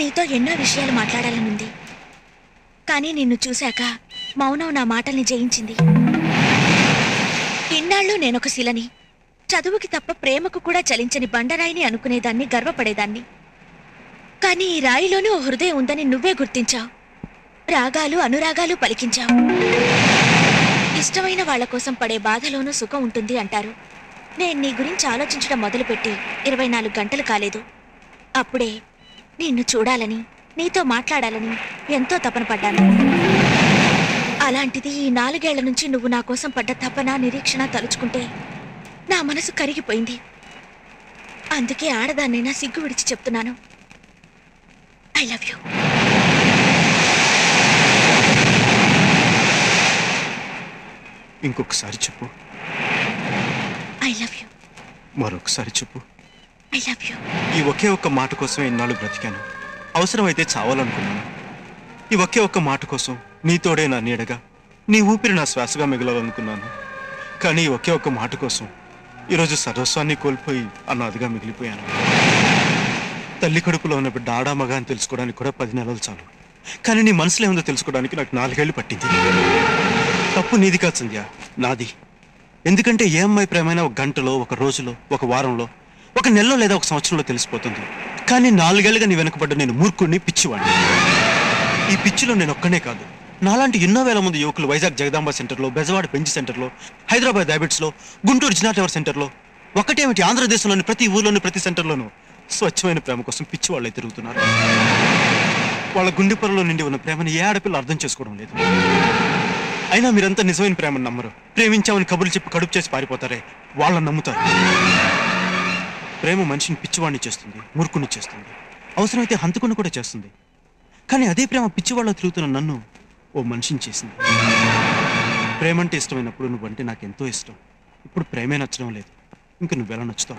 నీతో ఎన్నో విషయాలు మాట్లాడాలనుంది కానీ నిన్ను చూశాక మౌనం నా మాటల్ని జయించింది ఇన్నాళ్ళు నేనొక శిలని చదువుకి తప్ప ప్రేమకు కూడా చలించని బండరాయిని అనుకునేదాన్ని గర్వపడేదాన్ని కానీ ఈ రాయిలోనూ ఓ హృదయం ఉందని నువ్వే గుర్తించావు రాగాలు అనురాగాలు పలికించావు ఇష్టమైన వాళ్ళ కోసం పడే బాధలోనూ సుఖం ఉంటుంది అంటారు నేను నీ గురించి ఆలోచించడం మొదలుపెట్టి ఇరవై నాలుగు గంటలు కాలేదు అప్పుడే నిన్ను చూడాలని నీతో మాట్లాడాలని ఎంతో తపన పడ్డాను అలాంటిది ఈ నాలుగేళ్ల నుంచి నువ్వు నా కోసం పడ్డ తపన నిరీక్షణ తలుచుకుంటే నా మనసు కరిగిపోయింది అందుకే ఆడదాన్నైనా సిగ్గు విడిచి చెప్తున్నాను ఐ లవ్ యూ ఇంకొకసారి చెప్పు ఐ లవ్ యూ మరొకసారి చెప్పు ఐ లవ్ యూ ఈ ఒకే ఒక్క మాట కోసం ఇన్నాళ్ళు బ్రతికాను అవసరమైతే చావాలనుకున్నాను ఈ ఒకే ఒక్క మాట కోసం నీతోడే నా నీడగా నీ ఊపిరి నా శ్వాసగా మిగలాలనుకున్నాను కానీ ఈ ఒకే ఒక్క మాట కోసం ఈరోజు సర్వస్వాన్ని కోల్పోయి అనాదిగా మిగిలిపోయాను తల్లి కడుపులో ఉన్న బిడ్డ ఆడా మగ అని తెలుసుకోవడానికి కూడా పది నెలలు చాలు కానీ నీ మనసులో ఏముందో తెలుసుకోవడానికి నాకు నాలుగేళ్లు పట్టింది తప్పు నీది కాదు సంధ్య నాది ఎందుకంటే ఏ అమ్మాయి ప్రేమైనా ఒక గంటలో ఒక రోజులో ఒక వారంలో ఒక నెలలో లేదా ఒక సంవత్సరంలో తెలిసిపోతుంది కానీ నాలుగేళ్లుగా నీ వెనకబడ్డ నేను మూర్ఖుడిని పిచ్చివాడిని ఈ పిచ్చిలో నేను ఒక్కనే కాదు నాలాంటి ఎన్నో వేల మంది యువకులు వైజాగ్ జగదాంబ సెంటర్లో బెజవాడ బెంచ్ సెంటర్లో హైదరాబాద్ హ్యాబిట్స్లో గుంటూరు జినా టవర్ సెంటర్లో ఒకటేమిటి ఆంధ్రదేశంలోని ప్రతి ఊర్లోని ప్రతి సెంటర్లోనూ స్వచ్ఛమైన ప్రేమ కోసం పిచ్చి వాళ్ళే తిరుగుతున్నారు వాళ్ళ గుండె పొరలో నిండి ఉన్న ప్రేమని ఏ ఆడపిల్ల అర్థం చేసుకోవడం లేదు అయినా మీరంతా నిజమైన ప్రేమను నమ్మరు ప్రేమించామని కబుర్లు చెప్పి కడుపు చేసి పారిపోతారే వాళ్ళని నమ్ముతారు ప్రేమ మనిషిని పిచ్చివాడిని చేస్తుంది మూర్ఖుని చేస్తుంది అవసరమైతే హంతకుని కూడా చేస్తుంది కానీ అదే ప్రేమ పిచ్చివాళ్ళలో తిరుగుతున్న నన్ను ఓ మనిషిని చేసింది ప్రేమ అంటే ఇష్టమైనప్పుడు నువ్వంటే నాకు ఎంతో ఇష్టం ఇప్పుడు ప్రేమే నచ్చడం లేదు ఇంక నువ్వెలా నచ్చుతావు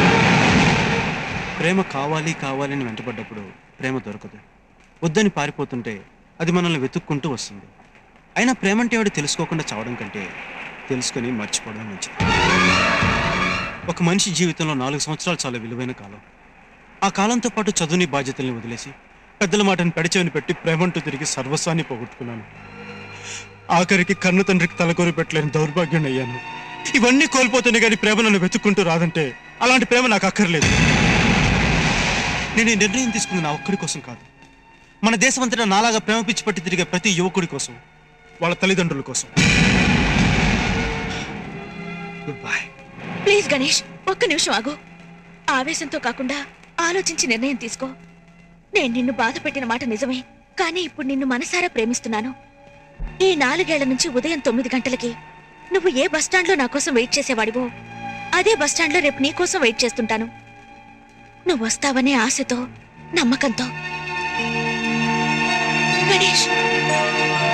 ప్రేమ కావాలి కావాలి అని వెంటబడ్డప్పుడు ప్రేమ దొరకదు వద్దని పారిపోతుంటే అది మనల్ని వెతుక్కుంటూ వస్తుంది అయినా ప్రేమ అంటే ఏమిటో తెలుసుకోకుండా చావడం కంటే తెలుసుకొని మర్చిపోవడం మంచిది ఒక మనిషి జీవితంలో నాలుగు సంవత్సరాలు చాలా విలువైన కాలం ఆ కాలంతో పాటు చదువుని బాధ్యతల్ని వదిలేసి పెద్దల మాటను పెడిచేవని పెట్టి ప్రేమంటూ తిరిగి సర్వస్వాన్ని పోగొట్టుకున్నాను ఆఖరికి కన్ను తండ్రికి తలకొరి పెట్టలేని దౌర్భాగ్యం అయ్యాను ఇవన్నీ కోల్పోతేనే కానీ ప్రేమ నన్ను వెతుక్కుంటూ రాదంటే అలాంటి ప్రేమ నాకు అక్కర్లేదు నేను ఈ నిర్ణయం తీసుకుంది నా ఒక్కడి కోసం కాదు మన దేశమంతటా నాలాగా ప్రేమ పిచ్చి పట్టి తిరిగే ప్రతి యువకుడి కోసం వాళ్ళ తల్లిదండ్రుల కోసం గుడ్ బై ప్లీజ్ గణేష్ ఒక్క నిమిషం ఆగు ఆవేశంతో కాకుండా ఆలోచించి నిర్ణయం తీసుకో నేను నిన్ను బాధ పెట్టిన మాట నిజమే కానీ ఇప్పుడు నిన్ను మనసారా ప్రేమిస్తున్నాను ఈ నాలుగేళ్ల నుంచి ఉదయం తొమ్మిది గంటలకి నువ్వు ఏ బస్టాండ్లో నా కోసం వెయిట్ చేసేవాడివో అదే బస్టాండ్లో రేపు నీ కోసం వెయిట్ చేస్తుంటాను నువ్వు వస్తావనే ఆశతో నమ్మకంతో గణేష్